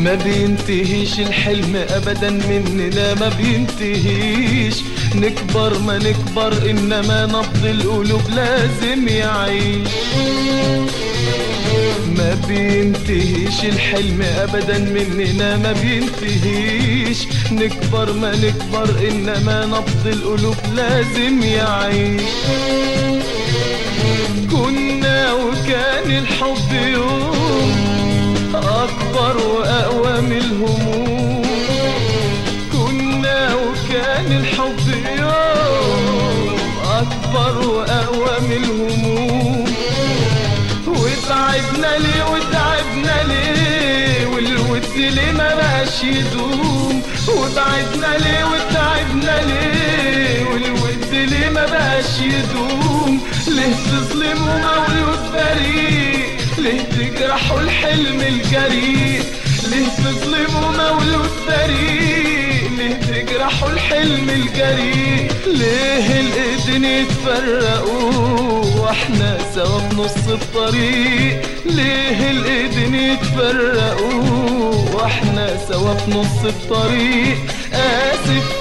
ما بينتهيش الحلم ابدا مننا ما بينتهيش نكبر ما نكبر انما نبض القلوب لازم يعيش ما بينتهيش الحلم ابدا مننا ما بينتهيش نكبر ما نكبر انما نبض القلوب لازم يعيش كنا وكان الحب يوم اكبر واقوى من الهموم كنا وكان الحب يوم اكبر واقوى من الهموم وتعبنا ليه وتعبنا ليه والود ليه ما بقاش يدوم وتعبنا ليه وتعبنا ليه والود ليه ما بقاش يدوم ليه تظلموا مولود بريء ليه تجرحوا الحلم الجريء ليه تظلموا مولود بريء ليه تجرحوا الحلم الجريء ليه الايدين يتفرقوا واحنا سوا في نص الطريق ليه الايدين يتفرقوا واحنا سوا في نص الطريق اسف